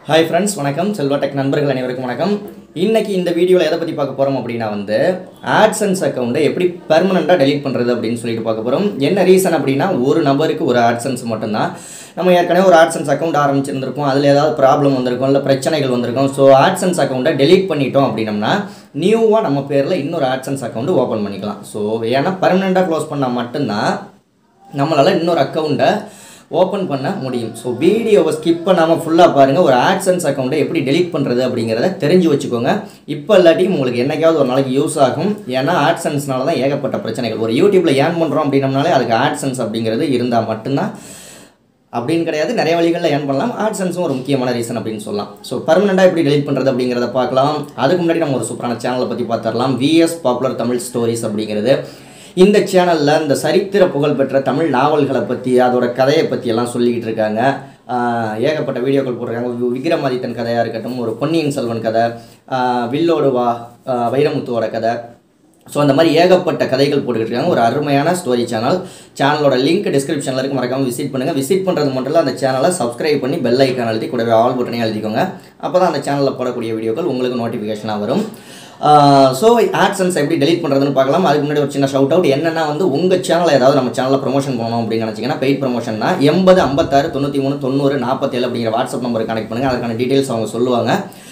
hi friends வணக்கம் Selva tech நண்பர்கள் அனைவருக்கும் வணக்கம் இன்னைக்கு இந்த வீடியோவில் எதை பற்றி பார்க்க போகிறோம் அப்படின்னா வந்து ஆட்சன்ஸ் அக்கௌண்ட்டை எப்படி பெர்மனெண்ட்டாக டெலீட் பண்ணுறது அப்படின்னு சொல்லிட்டு பார்க்க போகிறோம் என்ன ரீசன் அப்படின்னா ஒரு நபருக்கு ஒரு ஆட்சன்ஸ் மட்டும்தான் நம்ம ஏற்கனவே ஒரு ஆட்சன்ஸ் அக்கௌண்ட் ஆரம்பிச்சிருந்திருக்கோம் அதில் ஏதாவது ப்ராப்ளம் வந்திருக்கும் இல்லை பிரச்சனைகள் வந்திருக்கும் ஸோ ஆட்சன்ஸ் அக்கௌண்ட்டை டெலீட் பண்ணிட்டோம் அப்படின்னம்னா நியூவாக நம்ம பேரில் இன்னொரு ஆட்சன்ஸ் அக்கௌண்ட் ஓப்பன் பண்ணிக்கலாம் ஸோ ஏன்னா பர்மனெண்ட்டாக க்ளோஸ் பண்ணால் மட்டும்தான் நம்மளால் இன்னொரு அக்கௌண்ட்டை ஓப்பன் பண்ண முடியும் ஸோ வீடியோவை ஸ்கிப் பண்ணாமல் ஃபுல்லாக பாருங்கள் ஒரு ஆட்சன்ஸ் அக்கௌண்ட்டை எப்படி டெலீட் பண்ணுறது அப்படிங்கிறத தெரிஞ்சு வச்சுக்கோங்க இப்போ இல்லாட்டியும் உங்களுக்கு என்னைக்காவது ஒரு நாளைக்கு யூஸ் ஆகும் ஏன்னா ஆட்சன்ஸ்னால தான் ஏகப்பட்ட பிரச்சனைகள் ஒரு யூடியூப்பில் ஏர்ன் பண்ணுறோம் அப்படின்னம்னாலே அதுக்கு ஆட்சன்ஸ் அப்படிங்கிறது இருந்தால் மட்டும்தான் அப்படின்னு கிடையாது நிறைய வழிகளில் ஏர்ன் பண்ணலாம் ஆட்சன்ஸும் ஒரு முக்கியமான ரீசன் அப்படின்னு சொல்லலாம் ஸோ பர்மனெண்ட்டாக எப்படி டெலிட் பண்ணுறது அப்படிங்கிறத பார்க்கலாம் அதுக்கு முன்னாடி நம்ம ஒரு சூப்பரான சேனலை பற்றி பார்த்துடலாம் விஎஸ் பாப்புலர் தமிழ் ஸ்டோரிஸ் அப்படிங்கிறது இந்த சேனலில் இந்த சரித்திர புகழ்பெற்ற தமிழ் நாவல்களை பற்றி அதோட கதையை பற்றி எல்லாம் சொல்லிக்கிட்டு இருக்காங்க ஆஹ் ஏகப்பட்ட வீடியோக்கள் போட்டிருக்காங்க வி- விக்ரமாதித்தன் கதையாக இருக்கட்டும் ஒரு பொன்னியின் செல்வன் கதை ஆஹ் வில்லோடு வா ஆஹ் வைரமுத்துவோட கதை ஸோ அந்த மாதிரி ஏகப்பட்ட கதைகள் போட்டுக்கிட்டு இருக்காங்க ஒரு அருமையான ஸ்டோரி சேனல் சேனலோட லிங்க் டிஸ்கிரிப்ஷனில் இருக்கு மறக்காமல் விசிட் பண்ணுங்கள் விசிட் பண்ணுறது மட்டும் இல்லை அந்த சேனலை சப்ஸ்கிரைப் பண்ணி பெல் ஐக்கான் அழுத்தி கூடவே ஆல் பட்டனையும் எழுதிக்கோங்க அப்போ தான் அந்த சேனலில் போடக்கூடிய வீடியோக்கள் உங்களுக்கு நோட்டிஃபிகேஷனாக வரும் ஸோ ஆட்சன்ஸ் எப்படி டெலீட் பண்ணுறதுன்னு பார்க்கலாம் அதுக்கு முன்னாடி ஒரு சின்ன ஷவுட் அவுட் என்னன்னா வந்து உங்கள் சேனலை ஏதாவது நம்ம சேனலில் ப்ரொமோஷன் பண்ணணும் அப்படின்னு நினச்சிங்கன்னா பெய்ட் ப்ரொமோஷன்னா எண்பது ஐம்பத்தாறு தொண்ணூற்றி மூணு தொண்ணூறு நாற்பத்தேழு அப்படிங்கிற வாட்ஸ்அப் நம்பருக்கு கனெக்ட் பண்ணுங்கள் அதுக்கான டீட்டெயில்ஸ் அவங்க சொல்லுவாங்க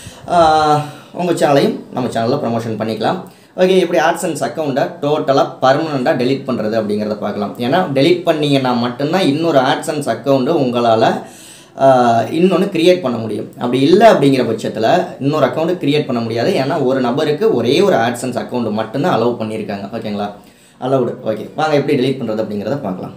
உங்கள் சேனலையும் நம்ம சேனலில் ப்ரமோஷன் பண்ணிக்கலாம் ஓகே இப்படி ஆட்சன்ஸ் அக்கௌண்ட்டை டோட்டலாக பர்மனெண்ட்டாக டெலீட் பண்ணுறது அப்படிங்கிறத பார்க்கலாம் ஏன்னா டெலீட் பண்ணீங்கன்னா மட்டும்தான் இன்னொரு ஆட்சன்ஸ் அக்கௌண்ட்டு உங்களால் இன்னொன்று கிரியேட் பண்ண முடியும் அப்படி இல்லை அப்படிங்கிற பட்சத்தில் இன்னொரு அக்கௌண்ட்டு கிரியேட் பண்ண முடியாது ஏன்னா ஒரு நபருக்கு ஒரே ஒரு ஆட்சன்ஸ் அக்கௌண்ட் மட்டும்தான் அலோவ் பண்ணியிருக்காங்க ஓகேங்களா அலௌடு ஓகே வாங்க எப்படி டெலீட் பண்ணுறது அப்படிங்கிறத பார்க்கலாம்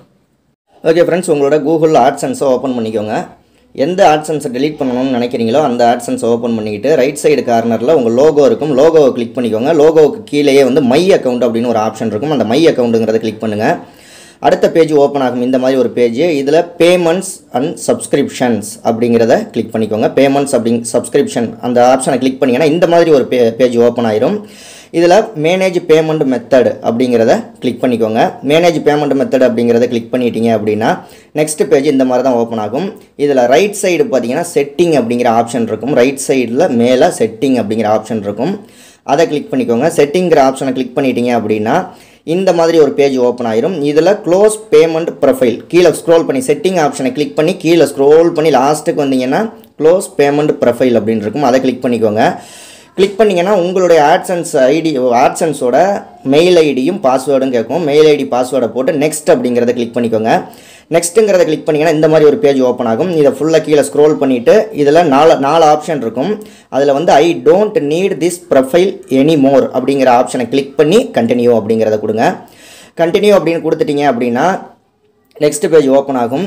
ஓகே ஃப்ரெண்ட்ஸ் உங்களோட கூகுளில் ஆட்சன்ஸை ஓப்பன் பண்ணிக்கோங்க எந்த ஆட்சன்ஸை delete பண்ணணும்னு நினைக்கிறீங்களோ அந்த ஆட்சன்ஸை ஓப்பன் பண்ணிக்கிட்டு ரைட் சைடு கார்னரில் உங்கள் லோகோ இருக்கும் லோகோவை கிளிக் பண்ணிக்கோங்க லோகோவுக்கு கீழேயே வந்து மை அக்கௌண்ட் அப்படின்னு ஒரு ஆப்ஷன் இருக்கும் அந்த மை அக்கௌண்ட்டுங்கிறத கிளிக் பண்ணுங்கள் அடுத்த பேஜ் ஓப்பன் ஆகும் இந்த மாதிரி ஒரு பேஜ் இதில் பேமெண்ட்ஸ் அண்ட் சப்ஸ்கிரிப்ஷன்ஸ் அப்படிங்கிறத கிளிக் பண்ணிக்கோங்க பேமெண்ட்ஸ் அப்படிங் சப்ஸ்கிரிப்ஷன் அந்த ஆப்ஷனை கிளிக் பண்ணிங்கன்னா இந்த மாதிரி ஒரு பே பேஜ் ஓப்பன் ஆயிரும் இதில் மேனேஜ் பேமெண்ட் மெத்தட் அப்படிங்கிறத கிளிக் பண்ணிக்கோங்க மேனேஜ் பேமெண்ட் மெத்தட் அப்படிங்கிறத கிளிக் பண்ணிட்டீங்க அப்படின்னா நெக்ஸ்ட் பேஜ் இந்த மாதிரி தான் ஓப்பன் ஆகும் இதில் ரைட் சைடு பார்த்தீங்கன்னா செட்டிங் அப்படிங்கிற ஆப்ஷன் இருக்கும் ரைட் சைடில் மேலே செட்டிங் அப்படிங்கிற ஆப்ஷன் இருக்கும் அதை கிளிக் பண்ணிக்கோங்க செட்டிங்கிற ஆப்ஷனை கிளிக் பண்ணிட்டீங்க அப்படின்னா இந்த மாதிரி ஒரு பேஜ் ஓப்பன் ஆயிரும் இதில் க்ளோஸ் பேமெண்ட் ப்ரொஃபைல் கீழே ஸ்க்ரோல் பண்ணி செட்டிங் ஆப்ஷனை கிளிக் பண்ணி கீழே ஸ்க்ரோல் பண்ணி லாஸ்ட்டுக்கு வந்தீங்கன்னா க்ளோஸ் பேமெண்ட் ப்ரொஃபைல் அப்படின்னு இருக்கும் அதை கிளிக் பண்ணிக்கோங்க கிளிக் பண்ணிங்கன்னா உங்களுடைய ஆட்சன்ஸ் ஐடி ஆட்சன்ஸோட மெயில் ஐடியும் பாஸ்வேர்டும் கேட்கும் மெயில் ஐடி பாஸ்வேர்டை போட்டு நெக்ஸ்ட் அப்படிங்கிறத கிளிக் பண்ணிக்கோங்க நெக்ஸ்ட்டுங்கிறத கிளிக் பண்ணிங்கன்னா இந்த மாதிரி ஒரு பேஜ் ஓப்பன் ஆகும் இதை ஃபுல்லாக கீழே ஸ்க்ரோல் பண்ணிவிட்டு இதில் நாலு நாலு ஆப்ஷன் இருக்கும் அதில் வந்து I don't need this profile any more அப்படிங்கிற ஆப்ஷனை கிளிக் பண்ணி கண்டினியூ அப்படிங்கிறத கொடுங்க கண்டினியூ அப்படின்னு கொடுத்துட்டீங்க அப்படின்னா நெக்ஸ்ட் பேஜ் ஓப்பன் ஆகும்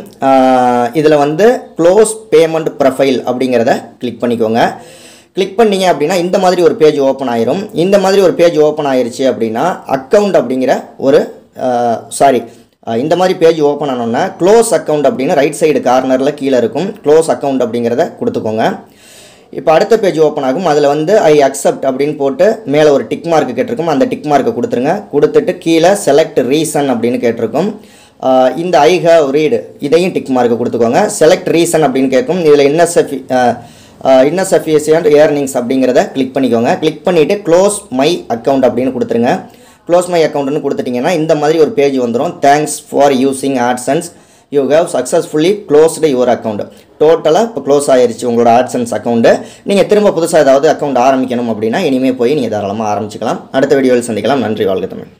இதில் வந்து க்ளோஸ் பேமெண்ட் ப்ரொஃபைல் அப்படிங்கிறத கிளிக் பண்ணிக்கோங்க கிளிக் பண்ணீங்க அப்படின்னா இந்த மாதிரி ஒரு பேஜ் ஓப்பன் ஆயிரும் இந்த மாதிரி ஒரு பேஜ் ஓப்பன் ஆயிருச்சு அப்படின்னா அக்கவுண்ட் அப்படிங்கிற ஒரு சாரி இந்த மாதிரி பேஜ் ஓப்பன் ஆனோன்னா க்ளோஸ் அக்கவுண்ட் அப்படின்னு ரைட் சைடு கார்னரில் கீழே இருக்கும் க்ளோஸ் அக்கவுண்ட் அப்படிங்கிறத கொடுத்துக்கோங்க இப்போ அடுத்த பேஜ் ஓப்பன் ஆகும் அதில் வந்து ஐ அக்செப்ட் அப்படின்னு போட்டு மேலே ஒரு டிக் மார்க் கேட்டிருக்கும் அந்த டிக் மார்க்கை கொடுத்துருங்க கொடுத்துட்டு கீழே செலக்ட் ரீசன் அப்படின்னு கேட்டிருக்கும் ஆஹ் இந்த ஐ ஹவ் ரீடு இதையும் டிக் மார்க்கை கொடுத்துக்கோங்க செலக்ட் ரீசன் அப்படின்னு கேட்கும் இதில் என்ன சஃபி இன்ன சஃபியசியன்ட் ஏர்னிங்ஸ் அப்படிங்கிறத கிளிக் பண்ணிக்கோங்க கிளிக் பண்ணிவிட்டு க்ளோஸ் மை அக்கௌண்ட் அப்படின்னு கொடுத்துருங்க க்ளோஸ் மை அக்கௌண்ட்னு கொடுத்துட்டிங்கன்னா இந்த மாதிரி ஒரு பேஜ் வந்துடும் thanks for using AdSense you have successfully closed your account டோட்டலாக இப்போ க்ளோஸ் ஆயிருச்சு உங்களோட ஆட்சன்ஸ் அக்கௌண்ட்டு நீங்கள் திரும்ப புதுசாக ஏதாவது அக்கௌண்ட் ஆரம்பிக்கணும் அப்படின்னா இனிமேல் போய் நீங்கள் தாராளமாக ஆரம்பிச்சுக்கலாம் அடுத்த வீடியோவில் சந்திக்கலாம் நன்றி வாழ்க தமிழ்